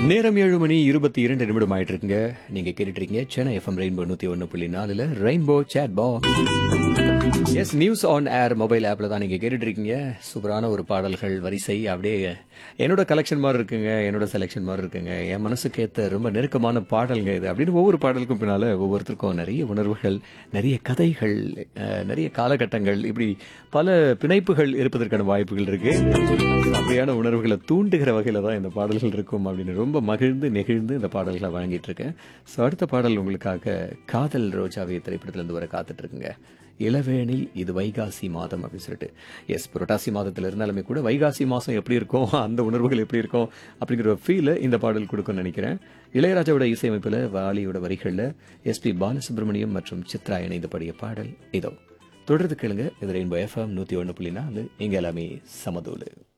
நேரம் ஏழு மணி இருபத்தி இரண்டு நிமிடம் ஆயிட்டு இருக்குங்க நீங்க கேட்டுட்டு இருக்கீங்க சென்னை எஃப்எம் ரெயின்போ நூத்தி ஒன்னு புள்ளி நாலுல rainbow chat box S news on air mobile ஆப்ல தான் நீங்க கேட்டுட்டு இருக்கீங்க சூப்பரான ஒரு பாடல்கள் வரிசை அப்படியே என்னோட கலெக்ஷன் மாதிரி இருக்குங்க என்னோட செலெக்ஷன் மாதிரி இருக்குங்க என் மனசுக்கு ஏத்த ரொம்ப நெருக்கமான பாடல்ங்க இது அப்படின்னு ஒவ்வொரு பாடலுக்கும் பின்னால ஒவ்வொருத்தருக்கும் நிறைய உணர்வுகள் நிறைய கதைகள் அஹ், நிறைய காலகட்டங்கள் இப்படி பல பிணைப்புகள் இருப்பதற்கான வாய்ப்புகள் இருக்கு அப்படியான உணர்வுகளை தூண்டுகிற வகையில தான் இந்த பாடல்கள் இருக்கும் அப்படின்னு ரொம்ப மகிழ்ந்து நெகிழ்ந்து இந்த பாடல்களை வழங்கிட்டு இருக்கேன் ஸோ அடுத்த பாடல் உங்களுக்காக காதல் ரோஜாவே திரைப்படத்திலிருந்து வர காத்துட்டு இருக்குங்க இளவேனில் இது வைகாசி மாதம் அப்படின்னு சொல்லிட்டு எஸ் புரட்டாசி மாதத்தில் இருந்தாலுமே கூட வைகாசி மாதம் எப்படி இருக்கும் அந்த உணர்வுகள் எப்படி இருக்கும் அப்படிங்கிற ஒரு ஃபீலை இந்த பாடல் கொடுக்கும்னு நினைக்கிறேன் இளையராஜாவோட இசையமைப்பில் வாலியோட வரிகளில் எஸ்பி பாலசுப்ரமணியம் மற்றும் சித்ரா இணைந்து பாடிய பாடல் இதோ தொடர்ந்து கேளுங்க இது ரெயின்போ எஃப்எம் நூற்றி ஒன்று புள்ளி நாலு இங்கே எல்லாமே சமதூலு